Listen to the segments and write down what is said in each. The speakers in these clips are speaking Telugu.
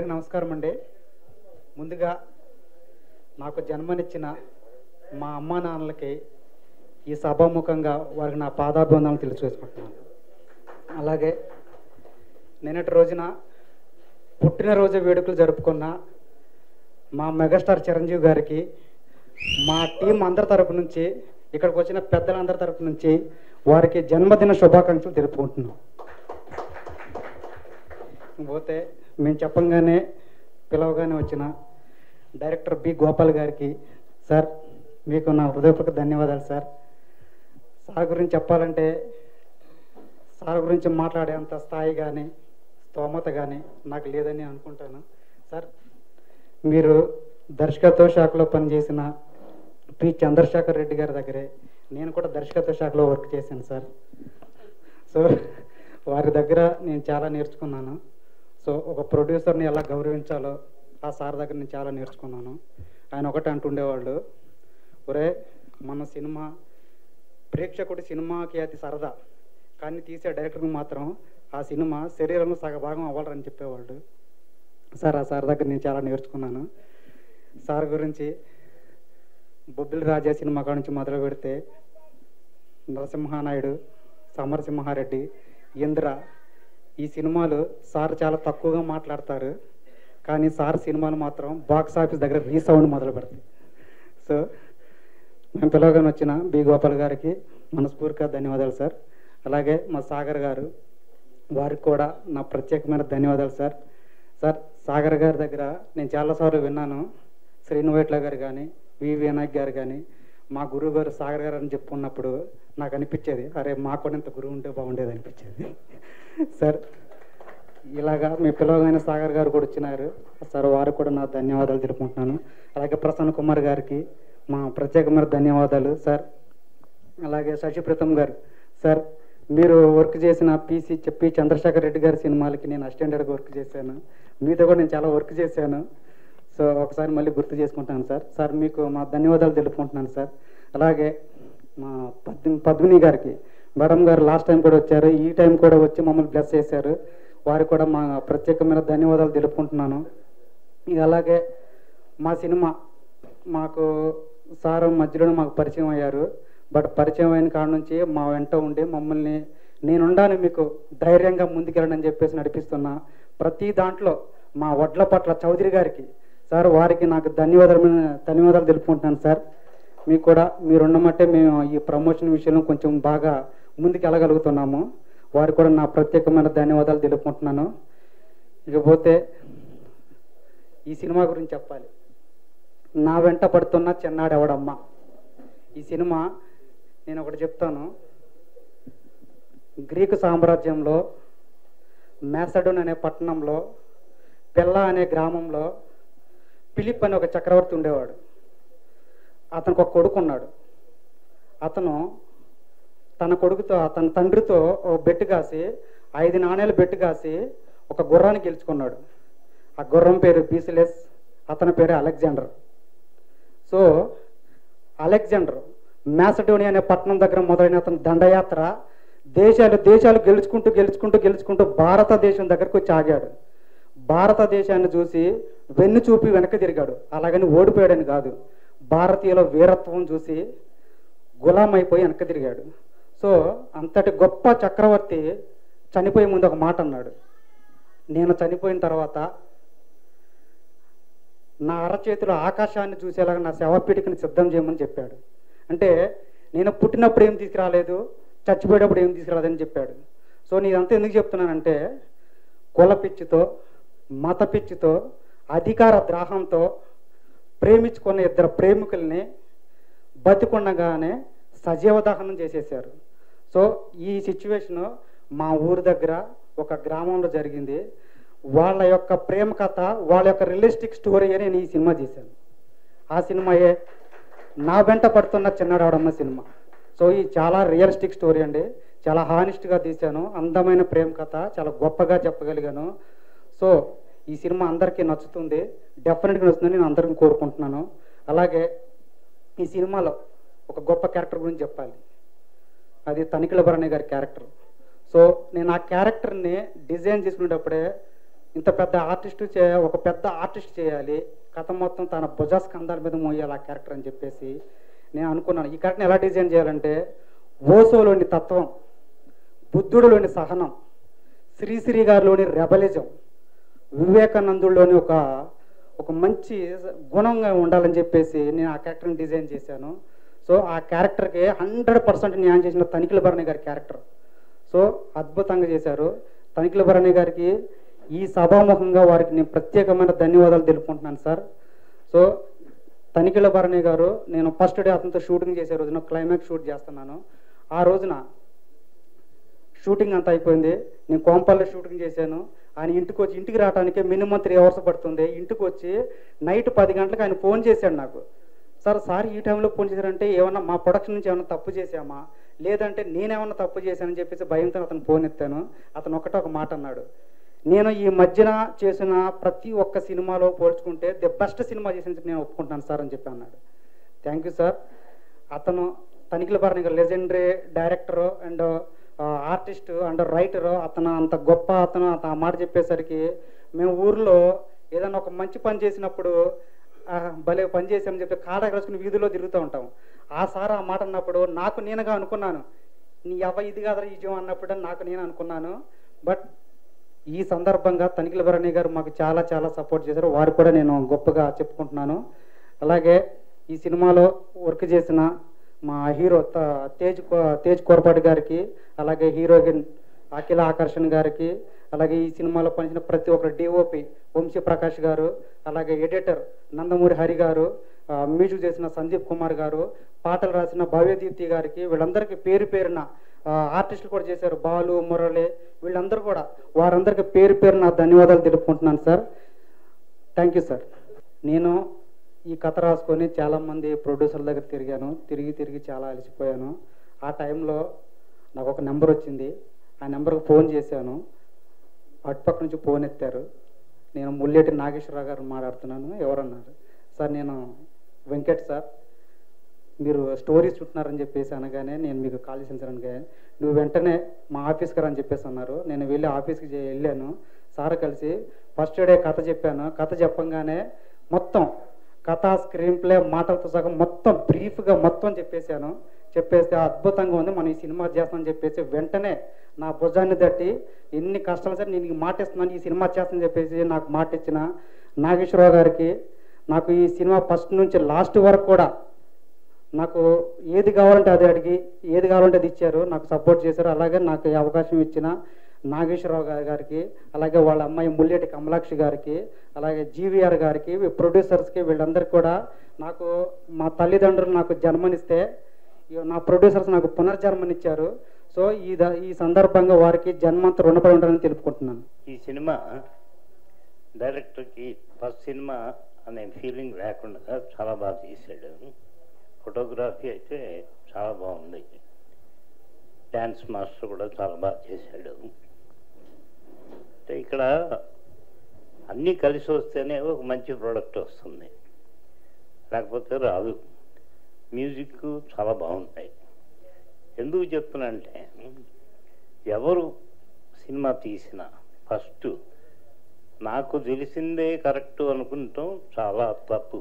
అందరికీ నమస్కారం అండి ముందుగా నాకు జన్మనిచ్చిన మా అమ్మా నాన్నలకి ఈ సభాముఖంగా వారికి నా పాదాభివందనలు తెలియజేసుకుంటున్నాను అలాగే నిన్నటి రోజున పుట్టినరోజు వేడుకలు జరుపుకున్న మా మెగాస్టార్ చిరంజీవి గారికి మా టీం అందరి తరపు నుంచి ఇక్కడికి వచ్చిన పెద్దలందరి తరపు నుంచి వారికి జన్మదిన శుభాకాంక్షలు తెలుపుకుంటున్నాం పోతే మేము చెప్పంగానే పిలవగానే వచ్చిన డైరెక్టర్ బి గోపాల్ గారికి సార్ మీకు నా హృదయపూర్వక ధన్యవాదాలు సార్ సార్ గురించి చెప్పాలంటే సార్ గురించి మాట్లాడేంత స్థాయి కానీ స్తోమత కానీ నాకు లేదని అనుకుంటాను సార్ మీరు దర్శకత్వ శాఖలో పనిచేసిన పి చంద్రశేఖర్ రెడ్డి గారి దగ్గరే నేను కూడా దర్శకత్వ శాఖలో వర్క్ చేశాను సార్ సో వారి దగ్గర నేను చాలా నేర్చుకున్నాను సో ఒక ప్రొడ్యూసర్ని ఎలా గౌరవించాలో ఆ సార్ దగ్గర నేను చాలా నేర్చుకున్నాను ఆయన ఒకటే అంటుండేవాళ్ళు ఒరే మన సినిమా ప్రేక్షకుడి సినిమాకి అది సరదా కానీ తీసే డైరెక్టర్కి మాత్రం ఆ సినిమా శరీరంలో సగభాగం అవ్వాలని చెప్పేవాళ్ళు సార్ ఆ సార్ దగ్గర నేను చాలా నేర్చుకున్నాను సార్ గురించి బొబ్బిలి రాజా సినిమా కాడ నుంచి మొదలు పెడితే నరసింహానాయుడు సమరసింహారెడ్డి ఇంద్ర ఈ సినిమాలు సార్ చాలా తక్కువగా మాట్లాడతారు కానీ సార్ సినిమాలు మాత్రం బాక్స్ ఆఫీస్ దగ్గర రీసౌండ్ మొదలు పెడతాయి సో మేము పిలవగానే వచ్చిన బి గోపాల్ గారికి మనస్ఫూర్తిగా ధన్యవాదాలు సార్ అలాగే మా సాగర్ గారు వారికి కూడా నా ప్రత్యేకమైన ధన్యవాదాలు సార్ సార్ సాగర్ గారి దగ్గర నేను చాలాసార్లు విన్నాను శ్రీనువేట్ల గారు కానీ వి వినాయక్ గారు కానీ మా గురువు గారు సాగర్ గారు అని చెప్పుకున్నప్పుడు నాకు అనిపించేది అరే మాకు కూడా ఇంత గురువు ఉంటే బాగుండేది అనిపించేది సార్ ఇలాగా మీ పిలవగానే సాగర్ గారు కూడా వచ్చినారు సార్ వారికి కూడా నా ధన్యవాదాలు తెలుపుకుంటున్నాను అలాగే ప్రసన్న కుమార్ గారికి మా ప్రత్యేకమైన ధన్యవాదాలు సార్ అలాగే శశిప్రతం గారు సార్ మీరు వర్క్ చేసిన పీసీ చెప్పి చంద్రశేఖర్ రెడ్డి గారి సినిమాలకి నేను అసిస్టెంట్గా వర్క్ చేశాను మీతో కూడా నేను చాలా వర్క్ చేశాను సో ఒకసారి మళ్ళీ గుర్తు చేసుకుంటాను సార్ సార్ మీకు మా ధన్యవాదాలు తెలుపుకుంటున్నాను సార్ అలాగే మా పద్మి పద్మిని గారికి మేడం గారు లాస్ట్ టైం కూడా వచ్చారు ఈ టైం కూడా వచ్చి మమ్మల్ని బ్లెస్ చేశారు వారికి కూడా మా ప్రత్యేకమైన ధన్యవాదాలు తెలుపుకుంటున్నాను ఇక అలాగే మా సినిమా మాకు సార్ మధ్యలో మాకు పరిచయం అయ్యారు బట్ పరిచయం అయిన కాడ నుంచి మా వెంట ఉండి మమ్మల్ని నేనుండాను మీకు ధైర్యంగా ముందుకెళ్ళండి చెప్పేసి నడిపిస్తున్నా ప్రతి దాంట్లో మా వడ్ల పట్ల చౌదరి గారికి సార్ వారికి నాకు ధన్యవాదాలు ధన్యవాదాలు తెలుపుకుంటున్నాను సార్ మీకు కూడా మీరున్నమట్టే మేము ఈ ప్రమోషన్ విషయంలో కొంచెం బాగా ముందుకు వెళ్ళగలుగుతున్నాము వారికి కూడా నా ప్రత్యేకమైన ధన్యవాదాలు తెలుపుకుంటున్నాను ఇకపోతే ఈ సినిమా గురించి చెప్పాలి నా వెంట పడుతున్న చిన్నాడెవడమ్మ ఈ సినిమా నేను ఒకటి చెప్తాను గ్రీకు సామ్రాజ్యంలో మేసడోన్ అనే పట్టణంలో పిల్ల అనే గ్రామంలో ఫిలిప్ అనే ఒక చక్రవర్తి ఉండేవాడు అతనికి ఒక కొడుకు ఉన్నాడు అతను తన కొడుకుతో తన తండ్రితో ఒక బెట్టు కాసి ఐదు నాణేలు బెట్టు కాసి ఒక గుర్రాన్ని గెలుచుకున్నాడు ఆ గుర్రం పేరు బీసిలెస్ అతని పేరు అలెగ్జాండర్ సో అలెగ్జాండర్ మ్యాసడోనియా అనే పట్టణం దగ్గర మొదలైన అతని దండయాత్ర దేశాలు దేశాలు గెలుచుకుంటూ గెలుచుకుంటూ గెలుచుకుంటూ భారతదేశం దగ్గరకు వచ్చి ఆగాడు భారతదేశాన్ని చూసి వెన్ను చూపి వెనక్కి తిరిగాడు అలాగని ఓడిపోయాడని కాదు భారతీయుల వీరత్వం చూసి గులామైపోయి వెనక్కి తిరిగాడు సో అంతటి గొప్ప చక్రవర్తి చనిపోయే ముందు ఒక మాట అన్నాడు నేను చనిపోయిన తర్వాత నా అరచేతిలో ఆకాశాన్ని చూసేలాగా నా శవపీఠికని సిద్ధం చేయమని చెప్పాడు అంటే నేను పుట్టినప్పుడు ఏం తీసుకురాలేదు చచ్చిపోయేటప్పుడు ఏం తీసుకురాలేదని చెప్పాడు సో నేనంతా ఎందుకు చెప్తున్నానంటే కుల పిచ్చితో మత పిచ్చితో అధికార ద్రాహంతో ప్రేమించుకున్న ఇద్దరు ప్రేమికుల్ని బతికుండగానే సజీవ దహనం చేసేసారు సో ఈ సిచ్యువేషను మా ఊరు దగ్గర ఒక గ్రామంలో జరిగింది వాళ్ళ యొక్క ప్రేమ కథ వాళ్ళ యొక్క రియలిస్టిక్ స్టోరీ అని నేను ఈ సినిమా చేశాను ఆ సినిమాయే నా వెంట పడుతున్న చిన్నడాడమ్మ సినిమా సో ఈ చాలా రియలిస్టిక్ స్టోరీ అండి చాలా హానెస్ట్గా తీశాను అందమైన ప్రేమ కథ చాలా గొప్పగా చెప్పగలిగాను సో ఈ సినిమా అందరికీ నచ్చుతుంది డెఫినెట్గా నచ్చుతుందని నేను అందరికీ కోరుకుంటున్నాను అలాగే ఈ సినిమాలో ఒక గొప్ప క్యారెక్టర్ గురించి చెప్పాలి అది తనిఖీల భరణి గారి క్యారెక్టర్ సో నేను ఆ క్యారెక్టర్ని డిజైన్ చేసుకునేటప్పుడే ఇంత పెద్ద ఆర్టిస్ట్ చే ఒక పెద్ద ఆర్టిస్ట్ చేయాలి కథ మొత్తం తన భుజ స్కంధాల మీద మోయాలి ఆ క్యారెక్టర్ అని చెప్పేసి నేను అనుకున్నాను ఈ క్యారెక్టర్ని ఎలా డిజైన్ చేయాలంటే ఓసోలోని తత్వం బుద్ధుడిలోని సహనం శ్రీశ్రీ గారిలోని రెబలిజం వివేకానందుల్లోని ఒక ఒక మంచి గుణంగా ఉండాలని చెప్పేసి నేను ఆ క్యారెక్టర్ని డిజైన్ చేశాను సో ఆ క్యారెక్టర్కి హండ్రెడ్ పర్సెంట్ న్యాయం చేసిన తనిఖీల భరణి గారి క్యారెక్టర్ సో అద్భుతంగా చేశారు తనిఖీల భరణి గారికి ఈ సభాముఖంగా వారికి నేను ప్రత్యేకమైన ధన్యవాదాలు తెలుపుకుంటున్నాను సార్ సో తనిఖీల భరణి గారు నేను ఫస్ట్ డే అతనితో షూటింగ్ చేసే రోజున క్లైమాక్స్ షూట్ చేస్తున్నాను ఆ రోజున షూటింగ్ అంతా అయిపోయింది నేను కోంపల్లో షూటింగ్ చేశాను ఆయన ఇంటికి వచ్చి ఇంటికి రావడానికి మినిమం త్రీ అవర్స్ పడుతుంది ఇంటికి వచ్చి నైట్ పది గంటలకు ఆయన ఫోన్ చేశాడు నాకు సార్ సార్ ఈ టైంలో ఫోన్ చేశారంటే ఏమన్నా మా ప్రొడక్షన్ నుంచి ఏమన్నా తప్పు చేశామా లేదంటే నేనేమన్నా తప్పు చేశానని చెప్పేసి భయంతో అతను ఫోన్ ఎత్తాను అతను ఒకటే ఒక మాట అన్నాడు నేను ఈ మధ్యన చేసిన ప్రతి ఒక్క సినిమాలో పోల్చుకుంటే ది బెస్ట్ సినిమా చేసిన చెప్పి నేను ఒప్పుకుంటాను సార్ అని చెప్పి అన్నాడు థ్యాంక్ యూ సార్ అతను తనిఖీల Bharani garu legendary director and artist and writer అతను అంత గొప్ప అతను అతను ఆ మాట చెప్పేసరికి మేము ఊర్లో ఏదైనా ఒక మంచి పని చేసినప్పుడు ఆ, భలే పని చేసామని చెప్పి కాడ కలుసుకుని వీధిలో తిరుగుతూ ఉంటాం ఆ సార్ ఆ మాట అన్నప్పుడు నాకు నేనుగా అనుకున్నాను నీ అవ్వ ఇది కాదరా ఈ జీవం అన్నప్పుడు నాకు నేను అనుకున్నాను బట్ ఈ సందర్భంగా తనిఖీల భరణి గారు మాకు చాలా చాలా సపోర్ట్ చేశారు వారు కూడా నేను గొప్పగా చెప్పుకుంటున్నాను అలాగే ఈ సినిమాలో వర్క్ చేసిన మా హీరో త- తేజ్ కో- తేజ్ కోరపాటి గారికి అలాగే హీరోయిన్ అఖిల ఆకర్షణ్ గారికి అలాగే ఈ సినిమాలో పనిచిన ప్రతి ఒక్కరు డిఓపి వంశీ ప్రకాష్ గారు అలాగే ఎడిటర్ నందమూరి హరి గారు ఆ, మ్యూజిక్ చేసిన సందీప్ కుమార్ గారు పాటలు రాసిన భవ్యదీప్తి గారికి వీళ్ళందరికీ పేరు పేరున ఆ, ఆర్టిస్టులు కూడా చేశారు బాలు మురళి వీళ్ళందరూ కూడా వారందరికీ పేరు పేరున ధన్యవాదాలు తెలుపుకుంటున్నాను సార్ థ్యాంక్ యూ సార్ నేను ఈ కథ రాసుకొని చాలామంది ప్రొడ్యూసర్ల దగ్గర తిరిగాను తిరిగి తిరిగి చాలా అలసిపోయాను ఆ టైంలో నాకు ఒక నెంబర్ వచ్చింది ఆ నెంబర్కి ఫోన్ చేశాను అటుపక్క నుంచి ఫోన్ ఎత్తారు నేను ముల్లేటి నాగేశ్వరరావు గారు మాట్లాడుతున్నాను ఎవరన్నారు సార్ నేను వెంకట్ సార్ మీరు స్టోరీస్ చుట్టున్నారని చెప్పేసి అనగానే నేను మీకు కాల్ చేశాను సార్ అనగానే నువ్వు వెంటనే మా ఆఫీస్కి రా అని చెప్పేసి అన్నారు నేను వెళ్ళి ఆఫీస్కి చే- వెళ్ళాను సార్ కలిసి ఫస్ట్ డే కథ చెప్పాను కథ చెప్పంగానే మొత్తం కథ స్క్రీన్ ప్లే మాటలతో సగం మొత్తం బ్రీఫ్గా మొత్తం చెప్పేశాను చెప్పేస్తే అద్భుతంగా ఉంది మనం ఈ సినిమా చేస్తామని చెప్పేసి వెంటనే నా భుజాన్ని తట్టి ఎన్ని కష్టాలు సరే నేను ఈ మాట ఇస్తున్నాను ఈ సినిమా చేస్తానని చెప్పేసి నాకు మాట ఇచ్చిన నాగేశ్వరరావు గారికి నాకు ఈ సినిమా ఫస్ట్ నుంచి లాస్ట్ వరకు కూడా నాకు ఏది కావాలంటే అది అడిగి ఏది కావాలంటే అది ఇచ్చారు నాకు సపోర్ట్ చేశారు అలాగే నాకు ఈ అవకాశం ఇచ్చిన నాగేశ్వరరావు గారి గారికి అలాగే వాళ్ళ అమ్మాయి ముల్లేటి కమలాక్షి గారికి అలాగే జీవీఆర్ గారికి ప్రొడ్యూసర్స్కి వీళ్ళందరికీ కూడా నాకు మా తల్లిదండ్రులు నాకు జన్మనిస్తే ఇగో నా ప్రొడ్యూసర్స్ నాకు పునర్జన్మనిచ్చారు సో ఈ ద- ఈ సందర్భంగా వారికి జన్మంత రుణపడి ఉంటానని తెలుపుకుంటున్నాను ఈ సినిమా డైరెక్టర్కి ఫస్ట్ సినిమా అనే ఫీలింగ్ లేకుండా చాలా బాగా తీశాడు ఫోటోగ్రఫీ అయితే చాలా బాగుంది డ్యాన్స్ మాస్టర్ కూడా చాలా బాగా చేశాడు అంటే ఇక్కడ అన్నీ కలిసి వస్తేనే ఒక మంచి ప్రోడక్ట్ వస్తుంది లేకపోతే రాదు మ్యూజిక్ చాలా బాగుంటాయి ఎందుకు చెప్తున్నానంటే ఎవరు సినిమా తీసినా ఫస్ట్ నాకు తెలిసిందే కరెక్ట్ అనుకుంటాం చాలా తప్పు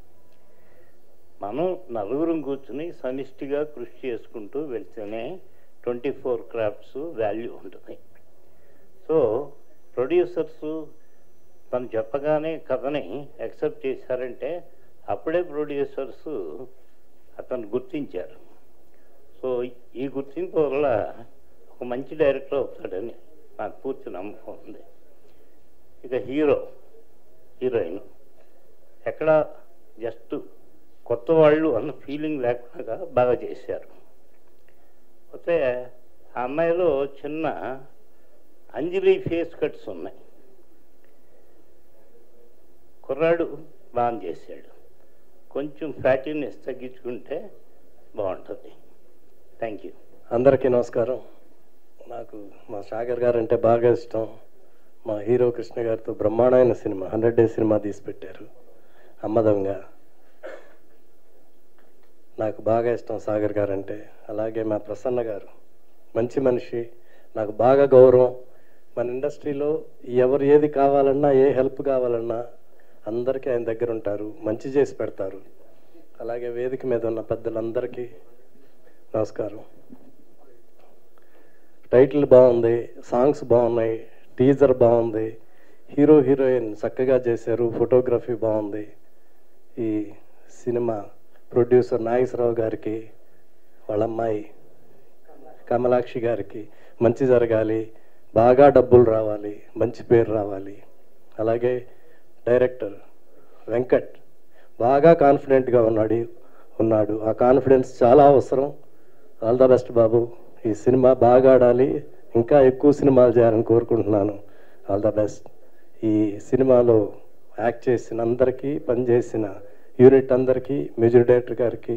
మనం నలుగురం కూర్చుని సమిష్టిగా కృషి చేసుకుంటూ వెళ్తేనే ట్వంటీ ఫోర్ క్రాఫ్ట్స్ వాల్యూ ఉంటుంది సో ప్రొడ్యూసర్స్ తను చెప్పగానే కథని యాక్సెప్ట్ చేశారంటే అప్పుడే ప్రొడ్యూసర్స్ అతను గుర్తించారు సో ఈ గుర్తింపు వల్ల ఒక మంచి డైరెక్టర్ అవుతాడని నాకు పూర్తి నమ్మకం ఉంది ఇక హీరో హీరోయిన్ ఎక్కడ జస్ట్ కొత్త వాళ్ళు అన్న ఫీలింగ్ లేకుండా బాగా చేశారు అయితే ఆ అమ్మాయిలో చిన్న అంజలి ఫేస్ కట్స్ ఉన్నాయి కుర్రాడు బాగా చేశాడు కొంచెం ఫ్యాటీనెస్ తగ్గించుకుంటే బాగుంటుంది థ్యాంక్ యూ అందరికీ నమస్కారం నాకు మా సాగర్ గారు అంటే బాగా ఇష్టం మా హీరో కృష్ణ గారితో బ్రహ్మాండమైన సినిమా హండ్రెడ్ డేస్ సినిమా తీసి పెట్టారు అమ్మ దొంగ నాకు బాగా ఇష్టం సాగర్ గారు అంటే అలాగే మా ప్రసన్న గారు మంచి మనిషి నాకు బాగా గౌరవం మన ఇండస్ట్రీలో ఎవరు ఏది కావాలన్నా ఏ హెల్ప్ కావాలన్నా అందరికీ ఆయన దగ్గర ఉంటారు మంచి చేసి పెడతారు అలాగే వేదిక మీద ఉన్న పెద్దలందరికీ నమస్కారం టైటిల్ బాగుంది సాంగ్స్ బాగున్నాయి టీజర్ బాగుంది హీరో హీరోయిన్ చక్కగా చేశారు ఫోటోగ్రఫీ బాగుంది ఈ సినిమా ప్రొడ్యూసర్ నాగేశ్వరరావు గారికి వాళ్ళ అమ్మాయి కమలాక్షి గారికి మంచి జరగాలి బాగా డబ్బులు రావాలి మంచి పేరు రావాలి అలాగే డైరెక్టర్ వెంకట్ బాగా కాన్ఫిడెంట్గా ఉన్నాడు ఉన్నాడు ఆ కాన్ఫిడెన్స్ చాలా అవసరం ఆల్ ద బెస్ట్ బాబు ఈ సినిమా బాగా ఆడాలి ఇంకా ఎక్కువ సినిమాలు చేయాలని కోరుకుంటున్నాను ఆల్ ద బెస్ట్ ఈ సినిమాలో యాక్ట్ చేసిన అందరికీ పనిచేసిన యూనిట్ అందరికీ మ్యూజిక్ డైరెక్టర్ గారికి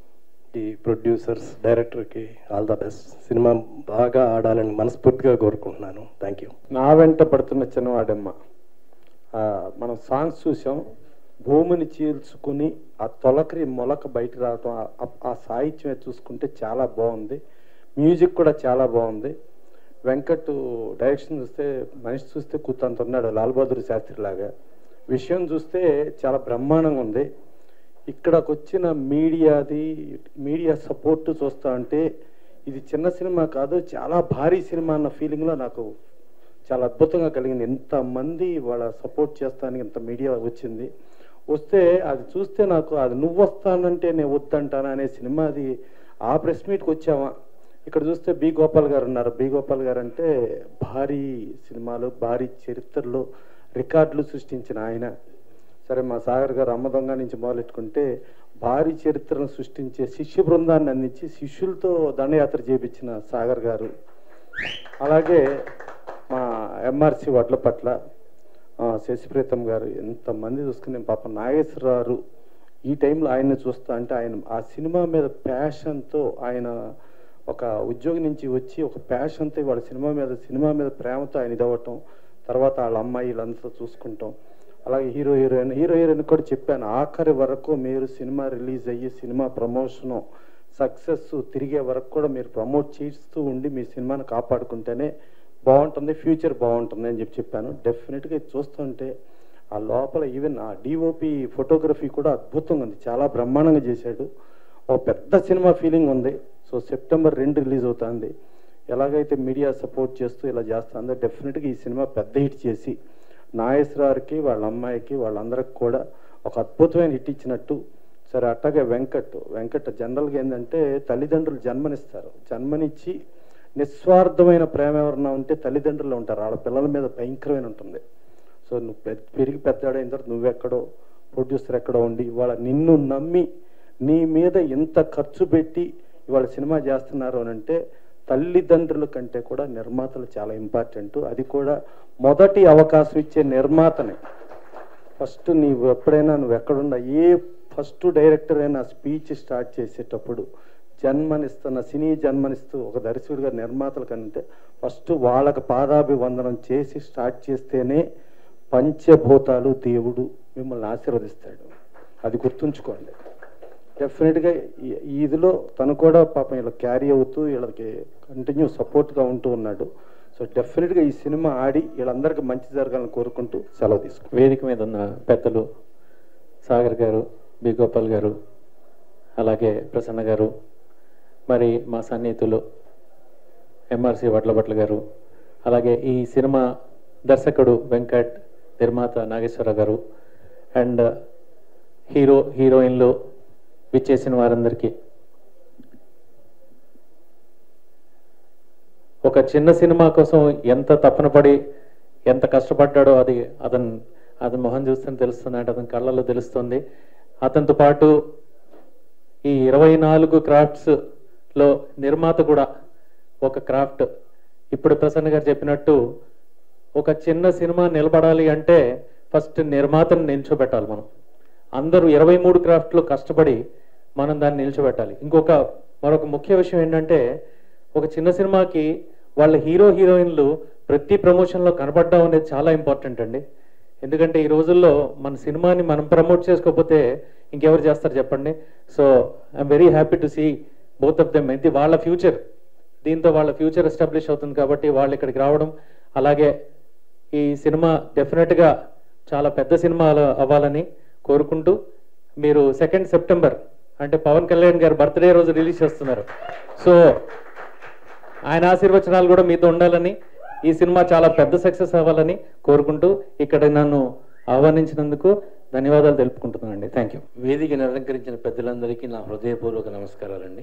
ఈ ప్రొడ్యూసర్స్ డైరెక్టర్కి ఆల్ ద బెస్ట్ సినిమా బాగా ఆడాలని మనస్ఫూర్తిగా కోరుకుంటున్నాను థ్యాంక్ యూ నా వెంట పడుతున్న చిన్నవాడమ్మ ఆ, మనం సాంగ్స్ చూసాం భూమిని చీల్చుకుని ఆ తొలకరి మొలక బయట రావటం ఆ- ఆ- ఆ సాహిత్యం చూసుకుంటే చాలా బాగుంది మ్యూజిక్ కూడా చాలా బాగుంది వెంకట్ డైరెక్షన్ చూస్తే మనిషి చూస్తే కూతంత ఉన్నాడు లాల్ బహదూర్ శాస్త్రి లాగా విషయం చూస్తే చాలా బ్రహ్మాండంగా ఉంది ఇక్కడకు వచ్చిన మీడియాది మీడియా సపోర్ట్ చూస్తా ఉంటే ఇది చిన్న సినిమా కాదు చాలా భారీ సినిమా అన్న ఫీలింగ్లో నాకు చాలా అద్భుతంగా కలిగింది ఎంతమంది వాళ్ళ సపోర్ట్ చేస్తానికి ఇంత మీడియా వచ్చింది వస్తే అది చూస్తే నాకు అది నువ్వు వస్తానంటే నేను వద్దంటానా అనే సినిమా అది ఆ ప్రెస్ మీట్కి వచ్చామా ఇక్కడ చూస్తే బి గోపాల్ గారు ఉన్నారు బి గోపాల్ గారు అంటే భారీ సినిమాలు భారీ చరిత్రలో రికార్డులు సృష్టించిన ఆయన సరే మా సాగర్ గారు అమ్మదొంగ నుంచి మొదలెట్టుకుంటే భారీ చరిత్రను సృష్టించే శిష్య బృందాన్ని అందించి శిష్యులతో దండయాత్ర చేపించిన సాగర్ గారు అలాగే మా ఎంఆర్సి వడ్ల పట్ల ఆ, శశిప్రీతం గారు ఎంతమంది చూసుకుని పాప నాగేశ్వరరావు ఈ టైంలో ఆయన్ని చూస్తా అంటే ఆయన ఆ సినిమా మీద ప్యాషన్తో ఆయన ఒక ఉద్యోగి నుంచి వచ్చి ఒక ప్యాషన్తో వాళ్ళ సినిమా మీద సినిమా మీద ప్రేమతో ఆయన ఇదవ్వటం తర్వాత వాళ్ళ అమ్మాయి వీళ్ళంతా చూసుకుంటాం అలాగే హీరో హీరోయిన్ హీరో హీరోయిన్ కూడా చెప్పాను ఆఖరి వరకు మీరు సినిమా రిలీజ్ అయ్యి సినిమా ప్రమోషను సక్సెస్ తిరిగే వరకు కూడా మీరు ప్రమోట్ చేస్తూ ఉండి మీ సినిమాని కాపాడుకుంటేనే బాగుంటుంది ఫ్యూచర్ బాగుంటుంది అని చెప్పి చెప్పాను డెఫినెట్గా ఇది చూస్తుంటే ఆ లోపల ఈవెన్ ఆ డిఓపి ఫోటోగ్రఫీ కూడా అద్భుతంగా ఉంది చాలా బ్రహ్మాండంగా చేశాడు ఒక పెద్ద సినిమా ఫీలింగ్ ఉంది సో సెప్టెంబర్ రెండు రిలీజ్ అవుతుంది ఎలాగైతే మీడియా సపోర్ట్ చేస్తూ ఇలా చేస్తుందో డెఫినెట్గా ఈ సినిమా పెద్ద హిట్ చేసి నాగేశ్వరారికి వాళ్ళ అమ్మాయికి వాళ్ళందరికి కూడా ఒక అద్భుతమైన హిట్ ఇచ్చినట్టు సరే అట్టగే వెంకట్ వెంకట్ జనరల్గా ఏంటంటే తల్లిదండ్రులు జన్మనిస్తారు జన్మనిచ్చి నిస్వార్థమైన ప్రేమ ఎవరన్నా ఉంటే తల్లిదండ్రులు ఉంటారు వాళ్ళ పిల్లల మీద భయంకరమైన ఉంటుంది సో నువ్వు పె- పెరిగి పెద్దవాడైన తర్వాత నువ్వెక్కడో ప్రొడ్యూసర్ ఎక్కడో ఉండి ఇవాళ నిన్ను నమ్మి నీ మీద ఎంత ఖర్చు పెట్టి ఇవాళ సినిమా చేస్తున్నారు అని అంటే తల్లిదండ్రుల కంటే కూడా నిర్మాతలు చాలా ఇంపార్టెంట్ అది కూడా మొదటి అవకాశం ఇచ్చే నిర్మాతనే ఫస్ట్ నీవు ఎప్పుడైనా నువ్వు ఎక్కడున్నా ఏ ఫస్ట్ డైరెక్టర్ అయినా స్పీచ్ స్టార్ట్ చేసేటప్పుడు జన్మనిస్తున్న సినీ జన్మనిస్తూ ఒక దర్శకుడిగా నిర్మాతలు కంటే ఫస్ట్ వాళ్ళకి పాదాభివందనం చేసి స్టార్ట్ చేస్తేనే పంచభూతాలు దేవుడు మిమ్మల్ని ఆశీర్వదిస్తాడు అది గుర్తుంచుకోండి డెఫినెట్గా ఈ- ఈ ఇదిలో తను కూడా పాపం ఇలా క్యారీ అవుతూ వీళ్ళకి కంటిన్యూ సపోర్ట్గా ఉంటూ ఉన్నాడు సో డెఫినెట్గా ఈ సినిమా ఆడి వీళ్ళందరికీ మంచి జరగాలని కోరుకుంటూ సెలవు తీసుకుంటాం వేదిక మీద ఉన్న పెద్దలు సాగర్ గారు బి గోపాల్ గారు అలాగే ప్రసన్న గారు మరి మా సన్నిహితులు ఎంఆర్సి వడ్లభట్ల గారు అలాగే ఈ సినిమా దర్శకుడు వెంకట్ నిర్మాత నాగేశ్వర గారు అండ్ హీరో హీరోయిన్లు విచ్చేసిన వారందరికీ ఒక చిన్న సినిమా కోసం ఎంత తపన పడి ఎంత కష్టపడ్డాడో అది అతను అతని మొహం చూస్తే తెలుస్తుంది అంటే అతని కళ్ళల్లో తెలుస్తుంది అతనితో పాటు ఈ ఇరవై నాలుగు క్రాఫ్ట్స్ లో నిర్మాత కూడా ఒక క్రాఫ్ట్ ఇప్పుడు ప్రసన్న గారు చెప్పినట్టు ఒక చిన్న సినిమా నిలబడాలి అంటే ఫస్ట్ నిర్మాతను నిల్చోబెట్టాలి మనం అందరూ ఇరవై మూడు క్రాఫ్ట్లు కష్టపడి మనం దాన్ని నిల్చోబెట్టాలి ఇంకొక మరొక ముఖ్య విషయం ఏంటంటే ఒక చిన్న సినిమాకి వాళ్ళ హీరో హీరోయిన్లు ప్రతి ప్రమోషన్లో కనపడడం అనేది చాలా ఇంపార్టెంట్ అండి ఎందుకంటే ఈ రోజుల్లో మన సినిమాని మనం ప్రమోట్ చేసుకోకపోతే ఇంకెవరు చేస్తారు చెప్పండి so I'm very happy to see both of them ఇది వాళ్ళ ఫ్యూచర్ దీంతో వాళ్ళ ఫ్యూచర్ ఎస్టాబ్లిష్ అవుతుంది కాబట్టి వాళ్ళు ఇక్కడికి రావడం అలాగే ఈ సినిమా డెఫినెట్గా చాలా పెద్ద సినిమా అల- అవ్వాలని కోరుకుంటూ మీరు సెకండ్ సెప్టెంబర్ అంటే పవన్ కళ్యాణ్ గారు బర్త్డే రోజు రిలీజ్ చేస్తున్నారు సో ఆయన ఆశీర్వచనాలు కూడా మీతో ఉండాలని ఈ సినిమా చాలా పెద్ద సక్సెస్ అవ్వాలని కోరుకుంటూ ఇక్కడ నన్ను ఆహ్వానించినందుకు ధన్యవాదాలు తెలుపుకుంటున్నానండి థ్యాంక్ యూ వేదికను అలంకరించిన పెద్దలందరికీ నా హృదయపూర్వక నమస్కారాలండి